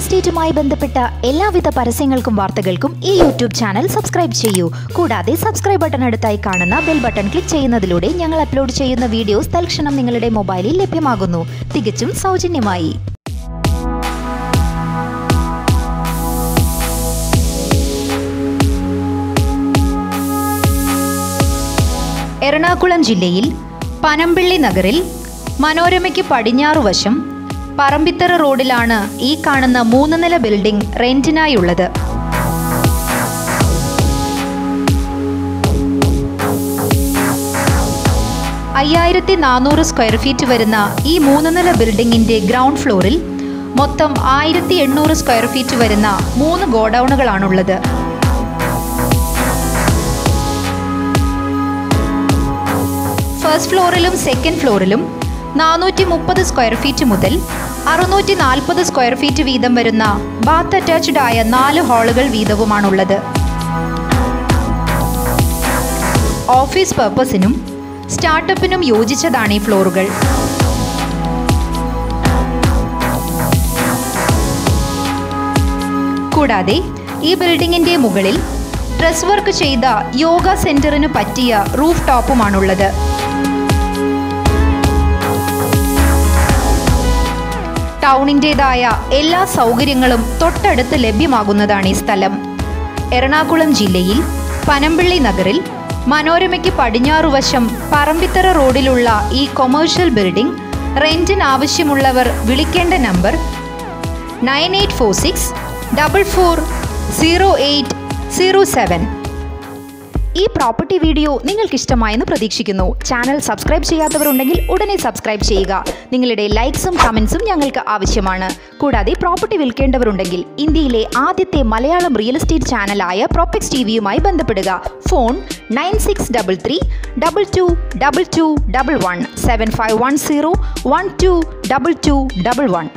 എസ്റ്റേറ്റുമായി ബന്ധപ്പെട്ട എല്ലാവിധ പരസ്യങ്ങൾക്കും വാർത്തകൾക്കും ഈ യൂട്യൂബ് ചാനൽ സബ്സ്ക്രൈബ് ചെയ്യൂ കൂടാതെ സബ്സ്ക്രൈബ് ബട്ടൺ അടുത്തായി കാണുന്ന ബെൽ ബട്ടൺ ക്ലിക്ക് ചെയ്യുന്നതിലൂടെ ഞങ്ങൾ അപ്ലോഡ് ചെയ്യുന്ന വീഡിയോസ് തൽക്ഷണം നിങ്ങളുടെ മൊബൈലിൽ ലഭ്യമാകുന്നു തികച്ചും സൗജന്യമായി എറണാകുളം ജില്ലയിൽ പനമ്പിള്ളി നഗറിൽ മനോരമയ്ക്ക് പടിഞ്ഞാറുവശം പറമ്പിത്തറ റോഡിലാണ് ഈ കാണുന്ന മൂന്ന് നില ബിൽഡിംഗ് റെന്റിനായുള്ളത് അയ്യായിരത്തി നാനൂറ് സ്ക്വയർ ഫീറ്റ് വരുന്ന ഈ മൂന്ന് നില ബിൽഡിംഗിന്റെ ഗ്രൗണ്ട് ഫ്ലോറിൽ മൊത്തം ആയിരത്തി എണ്ണൂറ് സ്ക്വയർ ഫീറ്റ് വരുന്ന മൂന്ന് ഗോഡൌണുകളാണുള്ളത് ഫസ്റ്റ് ഫ്ലോറിലും സെക്കൻഡ് ഫ്ലോറിലും നാനൂറ്റി മുപ്പത് സ്ക്വയർ ഫീറ്റ് മുതൽ അറുന്നൂറ്റി നാൽപ്പത് സ്ക്വയർ ഫീറ്റ് വീതം വരുന്ന ബാത്ത് അറ്റാച്ച്ഡ് ആയ നാല് ഹാളുകൾ വീതവുമാണുള്ളത് ഓഫീസ് പർപ്പസിനും സ്റ്റാർട്ടപ്പിനും യോജിച്ചതാണ് ഈ ഫ്ലോറുകൾ കൂടാതെ ഈ ബിൽഡിങ്ങിന്റെ മുകളിൽ ഡ്രസ് വർക്ക് ചെയ്ത യോഗ സെന്ററിന് പറ്റിയ റൂഫ് ടോപ്പുമാണുള്ളത് ടൗണിൻ്റെതായ എല്ലാ സൗകര്യങ്ങളും തൊട്ടടുത്ത് ലഭ്യമാകുന്നതാണ് ഈ സ്ഥലം എറണാകുളം ജില്ലയിൽ പനമ്പിള്ളി നഗറിൽ മനോരമയ്ക്ക് പടിഞ്ഞാറുവശം പറമ്പിത്തറ റോഡിലുള്ള ഈ കൊമേഴ്ഷ്യൽ ബിൽഡിംഗ് റെന്റിന് ആവശ്യമുള്ളവർ വിളിക്കേണ്ട number nine eight four six double four zero eight zero seven ഈ പ്രോപ്പർട്ടി വീഡിയോ നിങ്ങൾക്ക് ഇഷ്ടമായെന്ന് പ്രതീക്ഷിക്കുന്നു ചാനൽ സബ്സ്ക്രൈബ് ചെയ്യാത്തവരുണ്ടെങ്കിൽ ഉടനെ സബ്സ്ക്രൈബ് ചെയ്യുക നിങ്ങളുടെ ലൈക്സും കമൻസും ഞങ്ങൾക്ക് ആവശ്യമാണ് കൂടാതെ പ്രോപ്പർട്ടി വിൽക്കേണ്ടവരുണ്ടെങ്കിൽ ഇന്ത്യയിലെ ആദ്യത്തെ മലയാളം റിയൽ എസ്റ്റേറ്റ് ചാനലായ പ്രോപ്പക്സ് ടി വിയുമായി ബന്ധപ്പെടുക phone nine six double three double two double two double one seven five one zero one two double two double one